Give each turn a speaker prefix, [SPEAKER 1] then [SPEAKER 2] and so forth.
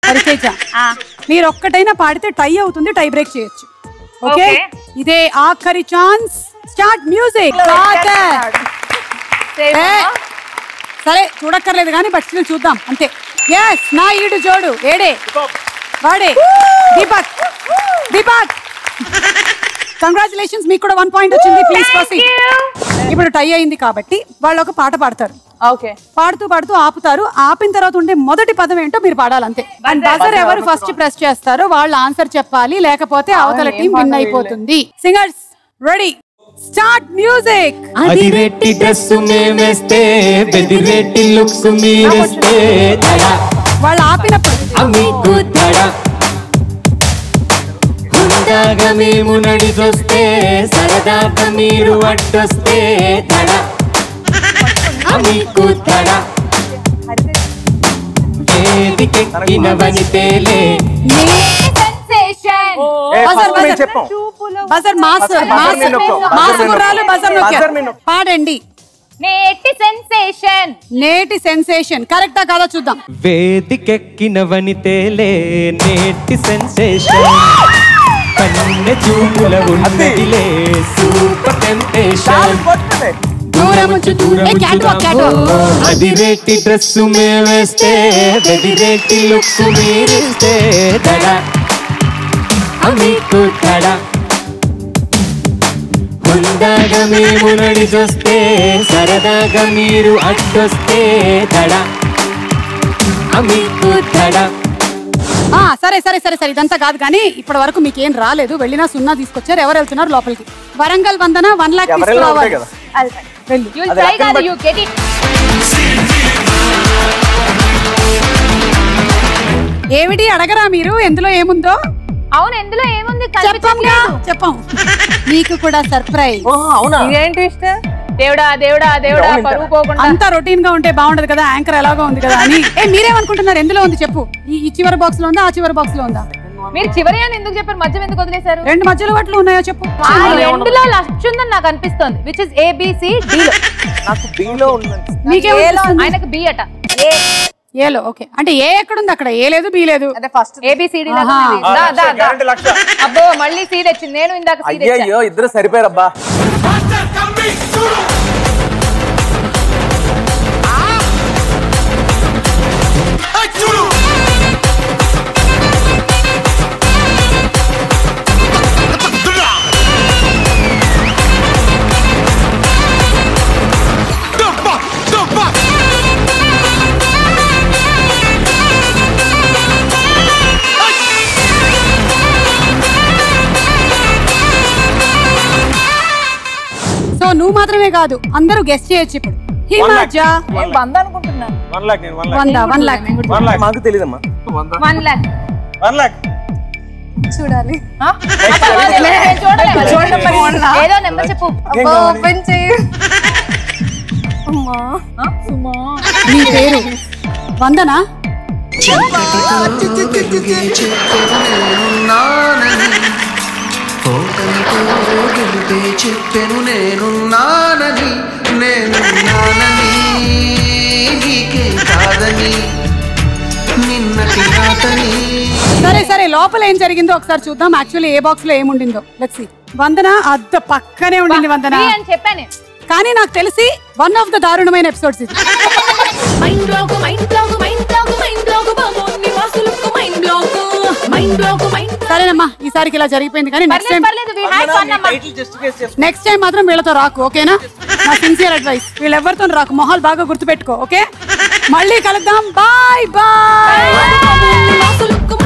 [SPEAKER 1] హరితేజ మీరు ఒక్కటైనా పాడితే టై అవుతుంది టై బ్రేక్ చేయొచ్చు ఓకే
[SPEAKER 2] Okay.
[SPEAKER 1] ఇదే ఆఖరి ఛాన్స్ స్టార్ట్ మ్యూజిక్ సరే చూడక్కర్లేదు కానీ బట్ స్టిల్ చూద్దాం అంతే ఎస్ నా ఈడు జోడు ఏడే వాడే దీపక్ దీపక్ కంగ్రాచులేషన్స్ మీకు కూడా వన్ పాయింట్ వచ్చింది ప్లీజ్ ప్రొసీడ్ ఇప్పుడు టై అయింది కాబట్టి వాళ్ళు ఒక పాట పాడతారు
[SPEAKER 2] ఓకే
[SPEAKER 1] పాడుతూ పాడుతూ ఆపుతారు ఆపిన తర్వాత ఉండే మొదటి పదం ఏంటో మీరు పాడాలి అంతే అండ్ బజర్ ఎవరు ఫస్ట్ ప్రెస్ చేస్తారో వాళ్ళు ఆన్సర్ చెప్పాలి లేకపోతే అవతల టీం విన్ అయిపోతుంది సింగర్స్ రెడీ స్టార్ట్ మ్యూజిక్
[SPEAKER 3] అది రెట్టి డ్రెస్ మేమేస్తే బెదిరెట్టి లుక్స్ మీరిస్తే దడ
[SPEAKER 1] వాళ్ళు ఆపినప్పుడు
[SPEAKER 3] మీకు దడ హుందాగా మేము నడిచొస్తే సరదాగా మీరు అడ్డొస్తే దడ మీకు దడ వేదికెక్కిన వనితేలే
[SPEAKER 1] బజర్
[SPEAKER 4] మేము
[SPEAKER 1] బజర్
[SPEAKER 4] చెప్పాం
[SPEAKER 1] బజర్ మాస్ మాస్
[SPEAKER 4] మీరు నొక్కావు.
[SPEAKER 1] మాస్
[SPEAKER 4] బజర్ మీరు
[SPEAKER 1] గుర్రాలు
[SPEAKER 4] నొక్కావు.
[SPEAKER 1] బజర్
[SPEAKER 4] బజర్
[SPEAKER 1] నొక్కారు
[SPEAKER 4] మీరు నొక్కావు.
[SPEAKER 1] పాడండి
[SPEAKER 2] నేటి సెన్సేషన్
[SPEAKER 1] నేటి సెన్సేషన్ కరెక్టా కాదా చూద్దాం
[SPEAKER 3] వేదికెక్కిన వనితేలే నేటి సెన్సేషన్ కన్నె చూపుల ఉన్నదిలే సూపర్ టెంప్టేషన్
[SPEAKER 1] దూరం ఉంచు ఏ క్యాట్ వాక్ క్యాట్ వాక్
[SPEAKER 3] అది రేటి డ్రెస్ మేవేస్తే వెది రేటి లుక్స్ మీరిస్తే దడ మీకు దడ హుందాగా మేము నడిచొస్తే సరదాగా మీరు అడ్డొస్తే దడ మీకు దడ
[SPEAKER 1] ఆ సరే సరే సరే సరే ఇదంతా కాదు కానీ ఇప్పటి వరకు మీకు ఏం రాలేదు వెళ్ళినా సున్నా తీసుకొచ్చారు ఎవరు వెళ్తున్నారు లోపలికి వరంగల్ వందన వన్ లాక్
[SPEAKER 4] ఎవరెళ్ళినా ఒకటే
[SPEAKER 1] తీసుకురావాలి
[SPEAKER 4] కదా
[SPEAKER 1] వెళ్ళు
[SPEAKER 2] యూ
[SPEAKER 4] అది
[SPEAKER 2] ట్రై
[SPEAKER 4] లక్కని
[SPEAKER 2] కాదు
[SPEAKER 4] బట్టి-
[SPEAKER 2] యూ గెట్ ఇట్
[SPEAKER 1] ఏమిటి అడగరా మీరు ఎందులో ఏముందో
[SPEAKER 2] అవును ఎందులో ఏముంది
[SPEAKER 1] చెప్పంగా చెప్పం మీకు కూడా సర్ప్రైజ్
[SPEAKER 4] ఓహో, అవునా
[SPEAKER 2] ఇదేంటి ఇష్టం దేవుడా దేవుడా దేవుడా
[SPEAKER 4] అవును,
[SPEAKER 2] పరువు పోకుండా
[SPEAKER 1] అంతా రొటీన్ గా ఉంటే బాగుండదు కదా యాంకర్ ఎలాగో ఉంది కదా అని ఏ మీరేమనుకుంటున్నారు ఎందులో ఉంది చెప్పు ఈ ఈ చివరి బాక్స్ లో ఉందా ఆ చివరి బాక్స్ లో ఉందా
[SPEAKER 2] మీరు చివరి అని ఎందుకు చెప్పారు మధ్య ఎందుకు వదిలేశారు
[SPEAKER 1] రెండు మధ్యలో వాటిలో ఉన్నాయో చెప్పు
[SPEAKER 2] ఆ రెండులో లక్ష ఉందని నాకు అనిపిస్తుంది విచ్ ఇస్ ఏబిసి డి
[SPEAKER 4] నాకు బిలో ఉందండి
[SPEAKER 1] మీకేమనిపిస్తుంది?
[SPEAKER 2] ఆయనకు బి అట
[SPEAKER 1] ఏలో ఓకే అంటే ఏ ఎక్కడుంది అక్కడ ఏ లేదు బి లేదు
[SPEAKER 2] ఏబిసిడి
[SPEAKER 1] ఆహా.
[SPEAKER 4] గ్యారంటీ లక్ష
[SPEAKER 2] అబ్బో మళ్ళీ సీ తెచ్చింది నేను ఇందాక సీ తెచ్చా
[SPEAKER 4] అయ్యయ్యో ఇద్దరు సరిపోయారబ్బా
[SPEAKER 1] సో నువ్వు మాత్రమే కాదు అందరూ గెస్ట్ చేయొచ్చు ఇప్పుడు హిమాజ
[SPEAKER 2] నేను బంద్ అనుకుంటున్నాను
[SPEAKER 4] వన్ లాక్ నేను వన్ లాక్
[SPEAKER 1] వంద వన్ లాక్
[SPEAKER 4] వన్ లాక్ మాకు తెలియదమ్మా
[SPEAKER 2] వన్ లాక్
[SPEAKER 4] వన్ లాక్
[SPEAKER 1] చూడాలి
[SPEAKER 2] ఏదో నెంబర్ చెప్పు
[SPEAKER 1] ఓపెన్ చేయి నీ పేరు వందనా
[SPEAKER 5] గెలిపే చెప్పెను నేనున్నానని నేనున్నానని నీకే కాదని నిన్నటి నాటని
[SPEAKER 1] సరే సరే లోపల ఏం జరిగిందో ఒకసారి చూద్దాం యాక్చువల్లీ ఏ బాక్స్ లో ఏముండిందో లెట్స్ వందన అద్ద పక్కనే ఉండింది వందన
[SPEAKER 2] బి అని చెప్పాను
[SPEAKER 1] కానీ నాకు తెలిసి వన్ ఆఫ్ ద దారుణమైన ఎపిసోడ్స్ ఇది
[SPEAKER 6] mind block mind block mind block mind block బాబోన్ని వాసులకు mind block mind block mind
[SPEAKER 1] సరేనమ్మా ఈసారికి ఇలా జరిగిపోయింది కానీ నెక్స్ట్
[SPEAKER 2] పర్లేదు
[SPEAKER 1] టైం
[SPEAKER 2] పర్లేదు వి హ్యాడ్ ఫన్ అమ్మా
[SPEAKER 4] టైటిల్ జస్ట్ కేస్ చేసుకో
[SPEAKER 1] నెక్స్ట్ టైం మాత్రం వీళ్ళతో రాకు ఓకేనా నా సిన్సియర్ అడ్వైస్ వీళ్ళు ఎవరితో రాకు మొహాలు బాగా గుర్తుపెట్టుకో ఓకే మళ్ళీ కలుద్దాం బాయ్ బాయ్
[SPEAKER 6] వాసులకు